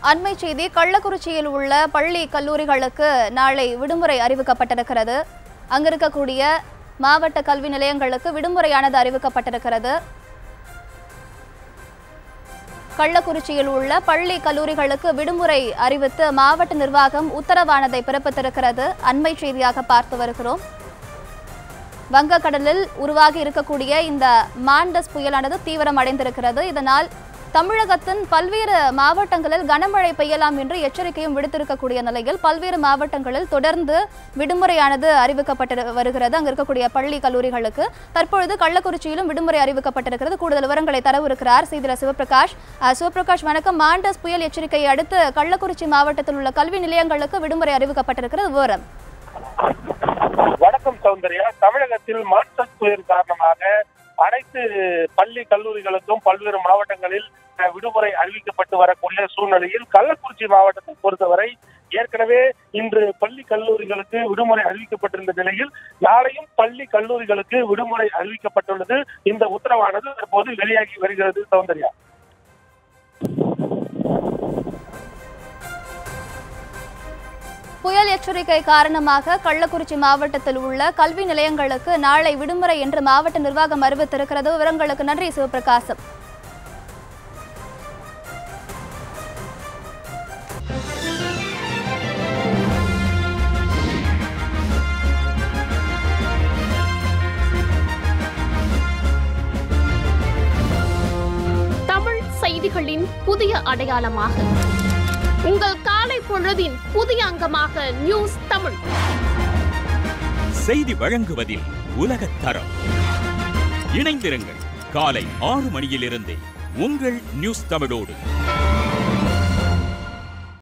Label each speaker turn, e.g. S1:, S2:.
S1: அண்மை செய்தி கள்ளக்குறிச்சியில் உள்ள பள்ளி கல்லூரிகளுக்கு நாளை விடுமுறை அறிவிக்கப்பட்டிருக்கிறது அங்க இருக்கக்கூடிய மாவட்ட கல்வி நிலையங்களுக்கு விடுமுறையானது அறிவிக்கப்பட்டிருக்கிறது கள்ளக்குறிச்சியில் உள்ள பள்ளி கல்லூரிகளுக்கு விடுமுறை அறிவித்து மாவட்ட நிர்வாகம் உத்தரவானதை பிறப்பித்திருக்கிறது அண்மை செய்தியாக பார்த்து வருகிறோம் வங்கக்கடலில் உருவாகி இருக்கக்கூடிய இந்த மாண்டஸ் புயலானது தீவிரமடைந்திருக்கிறது இதனால் தமிழகத்தின் பல்வேறு மாவட்டங்களில் கனமழை பெய்யலாம் என்று எச்சரிக்கையும் விடுத்திருக்கக்கூடிய நிலையில் பல்வேறு மாவட்டங்களில் தொடர்ந்து விடுமுறையானது அறிவிக்கப்பட்டு வருகிறது அங்கு இருக்கக்கூடிய பள்ளி கல்லூரிகளுக்கு தற்பொழுது கள்ளக்குறிச்சியிலும் விடுமுறை அறிவிக்கப்பட்டிருக்கிறது கூடுதல் விவரங்களை தரவிருக்கிறார் செய்தியாளர் சிவபிரகாஷ் அஹ், சிவபிரகாஷ் வணக்கம் மாண்டஸ் புயல் எச்சரிக்கையை அடுத்து கள்ளக்குறிச்சி மாவட்டத்தில் உள்ள கல்வி நிலையங்களுக்கு விடுமுறை அறிவிக்கப்பட்டிருக்கிறது விவரம்
S2: வணக்கம் சௌந்தர்யா தமிழகத்தில் மாஸ்டர் புயல் காரணமாக அனைத்து பள்ளி கல்லூரிகளுக்கும் பல்வேறு மாவட்டங்களில் அஹ், விடுமுறை அறிவிக்கப்பட்டு வரக்கூடிய சூழ்நிலையில் கள்ளக்குறிச்சி மாவட்டத்தை பொறுத்தவரை ஏற்கனவே இன்று பள்ளி கல்லூரிகளுக்கு விடுமுறை அறிவிக்கப்பட்டிருந்த நிலையில் நாளையும் பள்ளி கல்லூரிகளுக்கு விடுமுறை அறிவிக்கப்பட்டுள்ளது இந்த உத்தரவானது தற்போது வெளியாகி வருகிறது சௌந்தர்யா
S1: புயல் எச்சரிக்கை காரணமாக கள்ளக்குறிச்சி மாவட்டத்தில் உள்ள கல்வி நிலையங்களுக்கு நாளை விடுமுறை என்று மாவட்ட நிர்வாகம் அறிவித்திருக்கிறது விவரங்களுக்கு நன்றி சிவபிரகாசம்
S3: தமிழ் செய்திகளின் புதிய அடையாளமாக உங்கள் காலை பொழுதின் புதிய அங்கமாக நியூஸ் தமிழ்
S4: செய்தி வழங்குவதில் உலகத் தரம் இணைந்திருங்கள் காலை ஆறு மணியிலிருந்தே உங்கள் நியூஸ் தமிழோடு